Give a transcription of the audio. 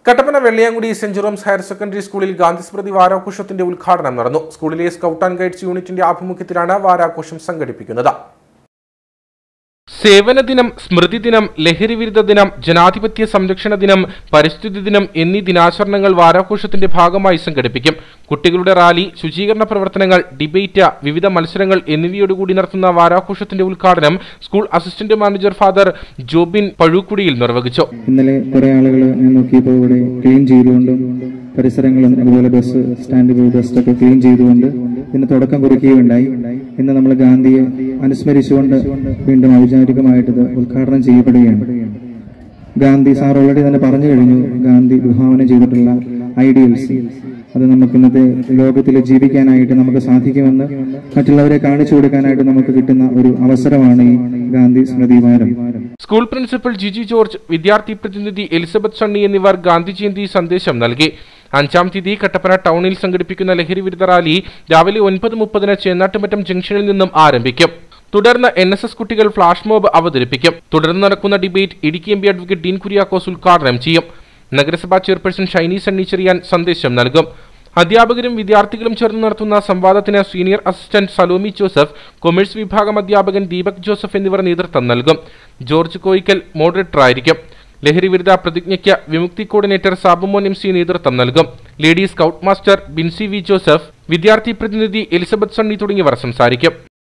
കട്ടപ്പന വെള്ളിയാങ്കുടി സെന്റ് George higher secondary സ്കൂളിൽ ഗാന്ധി സ്മൃതി വാരാഘോഷത്തിന്റെ ഉദ്ഘാടനം നടന്നു സ്കൂളിലെ സ്കൗട്ട് ആൻഡ് ഗൈഡ്സ് യൂണിറ്റിന്റെ ആഭിമുഖ്യത്തിലാണ് വാരാഘോഷം സംഘടിപ്പിക്കുന്നത് സേവന ദിനം സ്മൃതി ദിനം ലഹരി വിരുദ്ധ ദിനം ജനാധിപത്യ സംരക്ഷണ ദിനം പരിസ്ഥിതി ദിനം എന്നീ ദിനാചരണങ്ങൾ വാരാഘോഷത്തിന്റെ ഭാഗമായി സംഘടിപ്പിക്കും കുട്ടികളുടെ റാലി ശുചീകരണ പ്രവർത്തനങ്ങൾ ഡിബേറ്റ് വിവിധ മത്സരങ്ങൾ എന്നിവയോടുകൂടി നടത്തുന്ന വാരാഘോഷത്തിന്റെ ഉദ്ഘാടനം school assistant manager father Jobin Pazhukudiyil നിർവഹിച്ചു ഇന്നലെ കുറെ ആളുകൾ ഞാൻ നോക്കിയപ്പോൾ ഇവിടെ ക്ലീൻ ചെയ്തുകൊണ്ടും പരിസരങ്ങളും അതുപോലെ ബസ് സ്റ്റാൻഡ് പോയി ബസ് ഒക്കെ ക്ലീൻ ചെയ്തുകൊണ്ട് ഇതിന് തുടക്കം കുറിക്കുകയുണ്ടായി ഇന്ന് നമ്മൾ ഗാന്ധിയെ അനുസ്മരിച്ചുകൊണ്ട് വീണ്ടും ഔപചാരികമായിട്ട് ഇത് ഉദ്ഘാടനം ചെയ്യപ്പെടുകയാണ് ഗാന്ധി സാർ ഓൾറെഡി തന്നെ പറഞ്ഞു കഴിഞ്ഞു ഗാന്ധി വിഭാവനം ചെയ്തിട്ടുള്ള ഐഡിയൽസ് അത് നമുക്ക് ഇന്നത്തെ ലോകത്തിൽ ജീവിക്കാനായിട്ട് നമുക്ക് സാധിക്കുമെന്ന് മറ്റുള്ളവരെ കാണിച്ചു കൊടുക്കാനായിട്ട് നമുക്ക് കിട്ടുന്ന ഒരു അവസരമാണ് ഈ ഗാന്ധി സ്മൃതി വാരം സ്കൂൾ പ്രിൻസിപ്പൽ ജിജി ജോർജ് വിദ്യാർത്ഥി പ്രതിനിധി എലിസബത്ത് സണ്ണി എന്നിവർ ഗാന്ധി ജയന്തി സന്ദേശം നൽകി അഞ്ചാം തീയതി കട്ടപ്പന ടൗണിൽ സംഘടിപ്പിക്കുന്ന ലഹരി വിരുദ്ധ റാലി രാവിലെ ഒൻപത് മുപ്പതിന് ചേന്നാട്ടുമറ്റം ജംഗ്ഷനിൽ നിന്നും ആരംഭിക്കും തുടർന്ന് എൻ എസ് എസ് കുട്ടികൾ ഫ്ലാഷ് മോബ് അവതരിപ്പിക്കും തുടർന്ന് നടക്കുന്ന debate Idukki M P advocate Dean Kuriakose ഉദ്ഘാടനം ചെയ്യും നഗരസഭാ ചെയർപേഴ്സൺ ഷൈനി സണ്ണി ചെറിയാൻ സന്ദേശം നൽകും അധ്യാപകരും വിദ്യാർത്ഥികളും ചേർന്ന് നടത്തുന്ന സംവാദത്തിന് senior assistant Salome Joseph commerce വിഭാഗം അധ്യാപകൻ ദീപക് ജോസഫ് എന്നിവർ നേതൃത്വം നൽകും ജോർജ് കോയിക്കൽ മോഡറേറ്ററായിരിക്കും ലഹരി വിരുദ്ധ പ്രതിജ്ഞയ്ക്ക് വിമുക്തി കോർഡിനേറ്റർ സാബുമോൻ എം സി നേതൃത്വം നൽകും lady scout master Binsy V Joseph വിദ്യാർത്ഥി പ്രതിനിധി എലിസബത്ത് സണ്ണി തുടങ്ങിയവർ സംസാരിക്കും